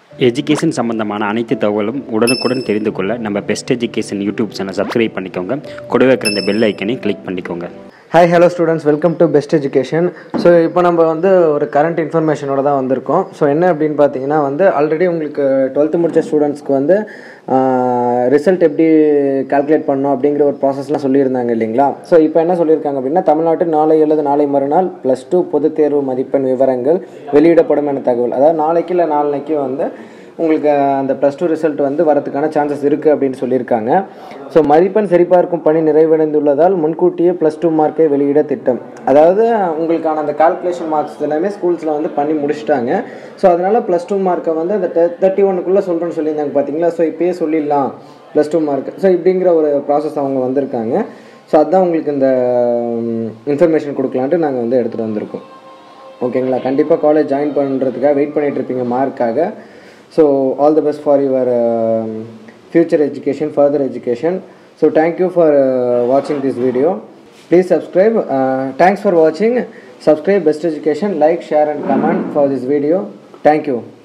education சம்பந்தமான அனைத்து தகவலும் உடனுக்குடன் தெரிந்து கொள்ள நம்ம best education YouTube channel subscribe பண்ணிக்கோங்க கூடவே இருக்கிற இந்த பெல் ஐக்கனை கிளிக் பண்ணிக்கோங்க hi hello students welcome to best education so இப்போ நம்ம வந்து ஒரு கரண்ட் இன்ஃபர்மேஷனோட தான் வந்திருக்கோம் ஸோ என்ன அப்படின்னு பார்த்தீங்கன்னா வந்து ஆல்ரெடி உங்களுக்கு டுவெல்த்து முடிச்ச ஸ்டூடெண்ட்ஸ்க்கு வந்து ரிசல்ட் எப்படி கால்குலேட் பண்ணணும் அப்படிங்கிற ஒரு ப்ராசஸ்லாம் சொல்லியிருந்தாங்க இல்லைங்களா ஸோ இப்போ என்ன சொல்லியிருக்காங்க அப்படின்னா தமிழ்நாட்டு நாளை அல்லது நாளை மறுநாள் ப்ளஸ் டூ பொதுத் தேர்வு மதிப்பெண் விவரங்கள் வெளியிடப்படும் என தகவல் அதாவது நாளைக்கு இல்லை நாளைக்கு வந்து உங்களுக்கு அந்த ப்ளஸ் டூ ரிசல்ட் வந்து வரதுக்கான சான்சஸ் இருக்குது அப்படின்னு சொல்லியிருக்காங்க ஸோ மதிப்பெண் சரிபார்க்கும் பணி நிறைவடைந்துள்ளதால் முன்கூட்டியே ப்ளஸ் டூ மார்க்கை வெளியிட திட்டம் அதாவது உங்களுக்கான அந்த கால்குலேஷன் மார்க்ஸ் எல்லாமே ஸ்கூல்ஸில் வந்து பண்ணி முடிச்சிட்டாங்க ஸோ அதனால் ப்ளஸ் டூ மார்க்கை வந்து அந்த தேர்ட்டி ஒனுக்குள்ளே சொல்கிறேன்னு சொல்லியிருந்தாங்க பார்த்தீங்களா ஸோ இப்போயே சொல்லிடலாம் ப்ளஸ் டூ மார்க் ஸோ இப்படிங்கிற ஒரு ப்ராசஸ் அவங்க வந்திருக்காங்க ஸோ அதுதான் உங்களுக்கு இந்த இன்ஃபர்மேஷன் கொடுக்கலான்ட்டு நாங்கள் வந்து எடுத்துகிட்டு வந்திருக்கோம் ஓகேங்களா கண்டிப்பாக காலேஜ் ஜாயின் பண்ணுறதுக்காக வெயிட் பண்ணிட்டு இருப்பீங்க மார்க்காக so all the best for your future education further education so thank you for வாட்சிங் this video please subscribe thanks for வாட்சிங் subscribe best education like share and comment for this video thank you